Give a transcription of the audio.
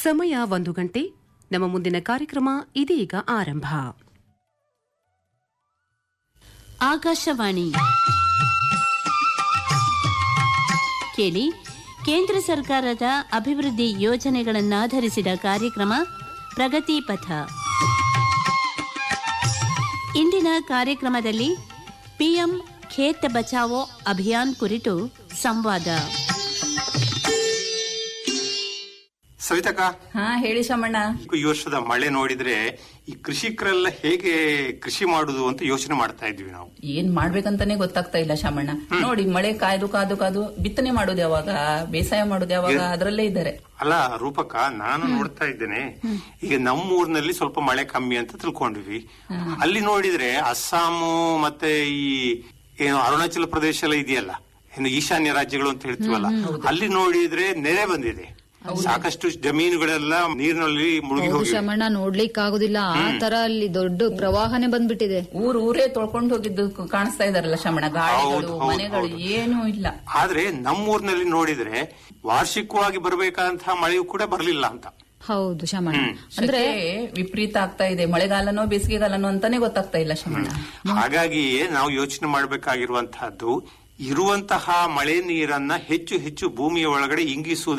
ಸಮಯ ಒಂದು ಗಂಟೆ ನಮ್ಮ ಮುಂದಿನ ಕಾರ್ಯಕ್ರಮ ಇದೀಗ ಆರಂಭ ಆಕಾಶವಾಣಿ ಕೇಳಿ ಕೇಂದ್ರ ಸರ್ಕಾರದ ಅಭಿವೃದ್ಧಿ ಯೋಜನೆಗಳನ್ನಾಧರಿಸಿದ ಕಾರ್ಯಕ್ರಮ ಪ್ರಗತಿ ಪಥ ಇಂದಿನ ಕಾರ್ಯಕ್ರಮದಲ್ಲಿ ಪಿಎಂ ಖೇತ್ ಬಚಾವೋ ಅಭಿಯಾನ್ ಕುರಿತು ಸಂವಾದ ಸವಿತಕ್ಕ ಹಾ ಹೇಳಿ ಶಮಣ್ಣ ಈ ವರ್ಷದ ಮಳೆ ನೋಡಿದ್ರೆ ಈ ಕೃಷಿಕರೆಲ್ಲ ಹೇಗೆ ಕೃಷಿ ಮಾಡುದು ಅಂತ ಯೋಚನೆ ಮಾಡ್ತಾ ಇದ್ವಿ ನಾವು ಏನ್ ಮಾಡ್ಬೇಕಂತಾನೆ ಗೊತ್ತಾಗ್ತಾ ಇಲ್ಲ ಶಮಣ್ಣ ನೋಡಿ ಮಳೆ ಕಾಯ್ದು ಕಾದು ಕಾದು ಬಿತ್ತನೆ ಮಾಡೋದು ಯಾವಾಗ ಬೇಸಾಯ ಮಾಡೋದು ಯಾವಾಗ ಅದರಲ್ಲೇ ಇದ್ದಾರೆ ಅಲ್ಲ ರೂಪಕ ನಾನು ನೋಡ್ತಾ ಇದ್ದೇನೆ ಈಗ ನಮ್ಮ ಊರಿನಲ್ಲಿ ಸ್ವಲ್ಪ ಮಳೆ ಕಮ್ಮಿ ಅಂತ ತಿಳ್ಕೊಂಡ್ವಿ ಅಲ್ಲಿ ನೋಡಿದ್ರೆ ಅಸ್ಸಾಮು ಮತ್ತೆ ಈ ಏನು ಅರುಣಾಚಲ ಪ್ರದೇಶ ಎಲ್ಲ ಇದೆಯಲ್ಲ ಏನು ಈಶಾನ್ಯ ರಾಜ್ಯಗಳು ಅಂತ ಹೇಳ್ತೀವಲ್ಲ ಅಲ್ಲಿ ನೋಡಿದ್ರೆ ನೆರೆ ಬಂದಿದೆ ಸಾಕಷ್ಟು ಜಮೀನುಗಳೆಲ್ಲ ನೀರಿನಲ್ಲಿ ಮುಳುಗಿ ಹೌದು ಹೋಗಿವೆ ಶಮಣ್ಣ ನೋಡ್ಲಿಕ್ ಆಗುದಿಲ್ಲ ಆ ತರ ಅಲ್ಲಿ ದೊಡ್ಡ ಪ್ರವಾಹನೆ ಬಂದ್ಬಿಟ್ಟಿದೆ ಊರ್ ಊರೇ ತೊಳ್ಕೊಂಡು ಹೋಗಿದ್ದು ಕಾಣಿಸ್ತಾ ಇದಾರಲ್ಲ ಶಮಣ್ಣ ಗಾಡಿಗಳು ಹೌದು, ಹೌದು, ಮನೆಗಳು ಹೌದು. ಏನೂ ಇಲ್ಲ ಆದ್ರೆ ನಮ್ಮೂರಿನಲ್ಲಿ ನೋಡಿದ್ರೆ ವಾರ್ಷಿಕವಾಗಿ ಬರಬೇಕಾದಂತಹ ಮಳೆಯೂ ಕೂಡ ಬರಲಿಲ್ಲ ಅಂತ ಹೌದು ಶಮಣ್ಣ ಅಂದ್ರೆ ಶಕೆ ವಿಪರೀತ ಆಗ್ತಾ ಇದೆ ಮಳೆಗಾಲನೋ ಬೇಸಿಗೆಗಾಲನೋ ಅಂತಾನೆ ಗೊತ್ತಾಗ್ತಾ ಇಲ್ಲ ಶಮಣ್ಣ ಹಾಗಾಗಿಯೇ ನಾವು ಯೋಚನೆ ಮಾಡಬೇಕಾಗಿರುವಂತಹದ್ದು ಇರುವಂತಹ ಮಳೆ ನೀರನ್ನ ಹೆಚ್ಚು ಹೆಚ್ಚು ಭೂಮಿಯ ಒಳಗಡೆ ಇಂಗಿಸುವುದು